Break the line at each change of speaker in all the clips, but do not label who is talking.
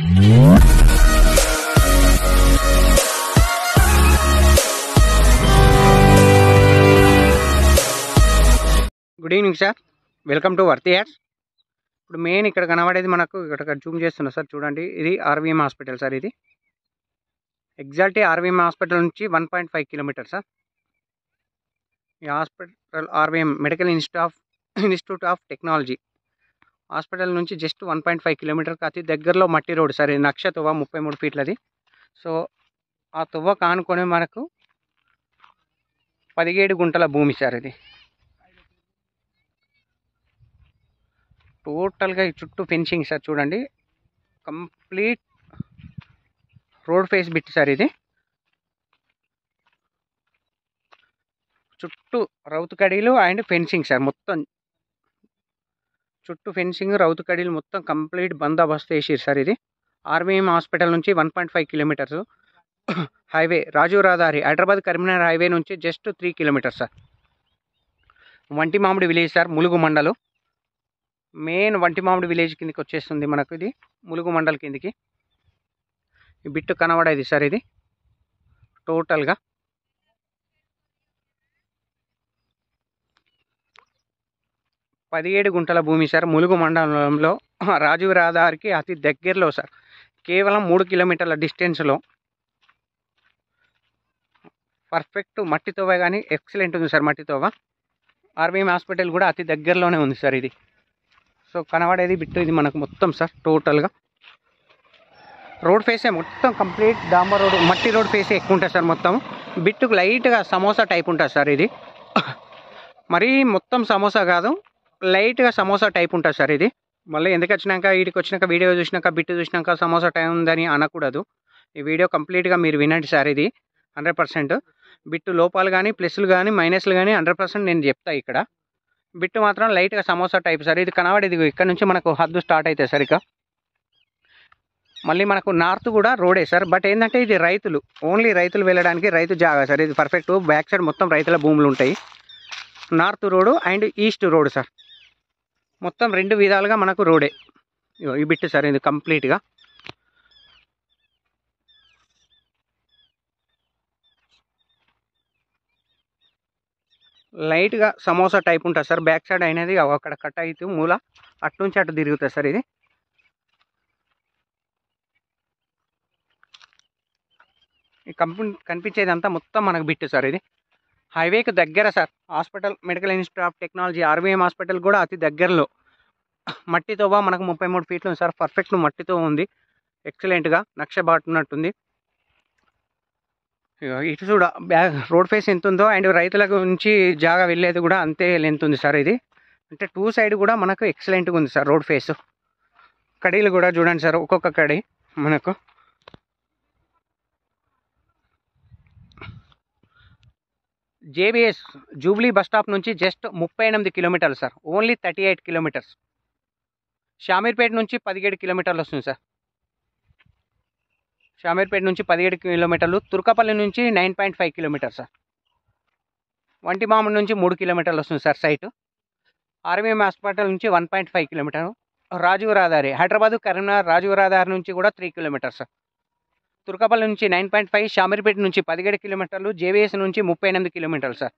good evening sir welcome to worthy ads ఇప్పుడు main ఇక్కడ కనబడేది మనకు ఇక్కడ జూమ్ చేస్తున్నా సార్ చూడండి ఇది ఆర్వీఎం హాస్పిటల్ సార్ ఇది ఎగ్జాక్ట్లీ ఆర్వీఎం హాస్పిటల్ నుంచి one point five kilometer sir ఈ hospital RVM medical institute of institute of technology hospital నుంచి జస్ట్ వన్ పాయింట్ ఫైవ్ కిలోమీటర్కి అతి దగ్గరలో మట్టి రోడ్ సార్ ఇది నక్ష తువ్వ ముప్పై మూడు ఫీట్లది సో ఆ తువ్వ కానుకొని మనకు పదిహేడు గుంటల భూమి సార్ ఇది టోటల్గా ఈ చుట్టూ ఫెన్సింగ్ సార్ చూడండి complete road face bit sir ఇది చుట్టూ రౌతు కడీలు అండ్ ఫెన్సింగ్ సార్ మొత్తం చుట్టూ ఫెన్సింగ్ రౌతు కడీలు మొత్తం కంప్లీట్ బందోబస్తు వేసారు సార్ ఇది ఆర్వీఎం హాస్పిటల్ నుంచి one point five kilometers highway Rajiv Rahadari Hyderabad Karimnagar highway నుంచి just three kilometers sir Vantimamidi village sir Mulugu మండలం మెయిన్ వంటి మామిడి విలేజ్ కిందకి వచ్చేస్తుంది మనకు ఇది ములుగు మండల్ కిందికి ఈ బిట్టు కనబడేది సార్ ఇది టోటల్గా పదిహేడు గుంటల భూమి సార్ ములుగు మండలంలో రాజీవ్ రహదారికి అతి దగ్గరలో సార్ కేవలం మూడు కిలోమీటర్ల డిస్టెన్స్లో పర్ఫెక్ట్ మట్టితోవ కానీ ఎక్సలెంట్ ఉంది సార్ మట్టితోవ ఆర్వీఎం హాస్పిటల్ కూడా అతి దగ్గరలోనే ఉంది సార్ ఇది సో కనబడేది బిట్టు ఇది మనకు మొత్తం సార్ టోటల్గా రోడ్ ఫేసే మొత్తం కంప్లీట్ డాంబర్ రోడ్ మట్టి రోడ్ ఫేసే ఎక్కువ ఉంటుంది సార్ మొత్తం బిట్టుకు లైట్గా సమోసా టైప్ ఉంటుంది సార్ ఇది మరీ మొత్తం సమోసా కాదు లైట్గా సమోసా టైప్ ఉంటుంది సార్ ఇది మళ్ళీ ఎందుకు వచ్చినాక వీడికి వచ్చినాక వీడియో చూసినాక బిట్టు చూసినాక సమోసా టైం ఉందని అనకూడదు ఈ వీడియో కంప్లీట్గా మీరు వినండి సార్ ఇది హండ్రెడ్ పర్సెంట్ బిట్టు లోపాలు కానీ ప్లస్లు కానీ మైనస్లు కానీ హండ్రెడ్ పర్సెంట్ నేను చెప్తా ఇక్కడ బిట్టు మాత్రం లైట్గా సమోసా టైప్ సార్ ఇది కనబడేది ఇక్కడ నుంచి మనకు హద్దు స్టార్ట్ అవుతుంది సార్ ఇక మళ్ళీ మనకు నార్త్ కూడా రోడే సార్ బట్ ఏంటంటే ఇది రైతులు ఓన్లీ రైతులు వెళ్ళడానికి రైతు జాగా సార్ ఇది పర్ఫెక్ట్ బ్యాక్ సైడ్ మొత్తం రైతుల భూములు ఉంటాయి north road and east road sir మొత్తం రెండు విధాలుగా మనకు రోడే ఇగో ఈ బిట్టు సార్ ఇది కంప్లీట్గా లైట్గా సమోసా టైప్ ఉంటుంది సార్ బ్యాక్ సైడ్ అనేది అక్కడ కట్ అవుతూ మూల అటు నుంచి అటు తిరుగుతుంది సార్ ఇది ఈ కంపెనీ కనిపించేదంతా మొత్తం మనకు బిట్టు సార్ ఇది హైవేకి దగ్గర sir hospital medical institute of technology RVM hospital కూడా అతి దగ్గరలో మట్టితో మనకు ముప్పై మూడు ఫీట్లు ఉంది సార్ పర్ఫెక్ట్ మట్టితో ఉంది ఎక్సలెంట్గా నక్ష బాటున్నట్టుంది ఇగో ఇటు చూడ బ్యాక్ రోడ్ ఫేస్ ఎంత ఉందో అండ్ రైతుల నుంచి జాగా వెళ్ళేది కూడా అంతే లెంత్ ఉంది సార్ ఇది అంటే టూ సైడ్ కూడా మనకు ఎక్సలెంట్గా ఉంది సార్ రోడ్ ఫేస్ కడీలు కూడా చూడండి సార్ ఒక్కొక్క కడీ మనకు జేబిఎస్ జూబ్లీ బస్ స్టాప్ నుంచి జస్ట్ ముప్పై ఎనిమిది కిలోమీటర్లు sir only thirty eight kilometers Shamirpet నుంచి పదిహేడు కిలోమీటర్లు వస్తుంది సార్ షామీర్పేట నుంచి పదిహేడు కిలోమీటర్లు తుర్కపల్లి నుంచి nine point five kilometers sir Vantimamidi నుంచి మూడు కిలోమీటర్లు వస్తుంది సార్ సైట్ ఆర్వీఎం హాస్పిటల్ నుంచి one point five kilometer Rajiv Rahadari Hyderabad Karimnagar Rajiv రహదారి నుంచి కూడా త్రీ కిలోమీటర్స్ సార్ తుర్కపల్లి నుంచి నైన్ పాయింట్ ఫైవ్ షామీర్పేట నుంచి పదిహేడు కిలోమీటర్లు జేవీఎస్ నుంచి ముప్పై ఎనిమిది కిలోమీటర్లు సార్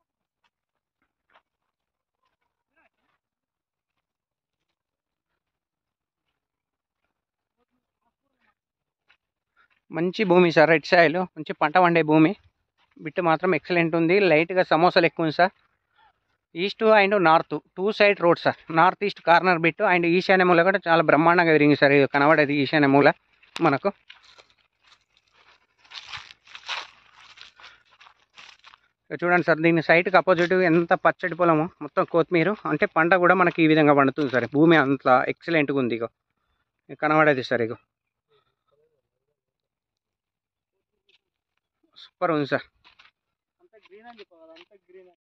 మంచి భూమి సార్ రెడ్ సాయిల్ మంచి పంట పండే భూమి బిట్టు మాత్రం ఎక్సలెంట్ ఉంది లైట్గా సమోసాలు ఎక్కువ ఉంది sir east and north two side road sir north east corner bit and ఈశాన్య మూల కూడా చాలా బ్రహ్మాండంగా విరిగింది సార్ ఇది కనబడేది ఈశాన్య మూల మనకు ఇక చూడండి సార్ దీని సైట్కి అపోజిట్ ఎంత పచ్చడి పొలము మొత్తం కొత్తిమీర అంటే పంట కూడా మనకి ఈ విధంగా పండుతుంది సార్ భూమి అంత ఎక్సలెంట్గా ఉంది ఇగో ఇక కనబడేది సార్ ఇగో సూపర్ ఉంది సార్
అంత గ్రీన్ అని చెప్పావు కదా అంత గ్రీన్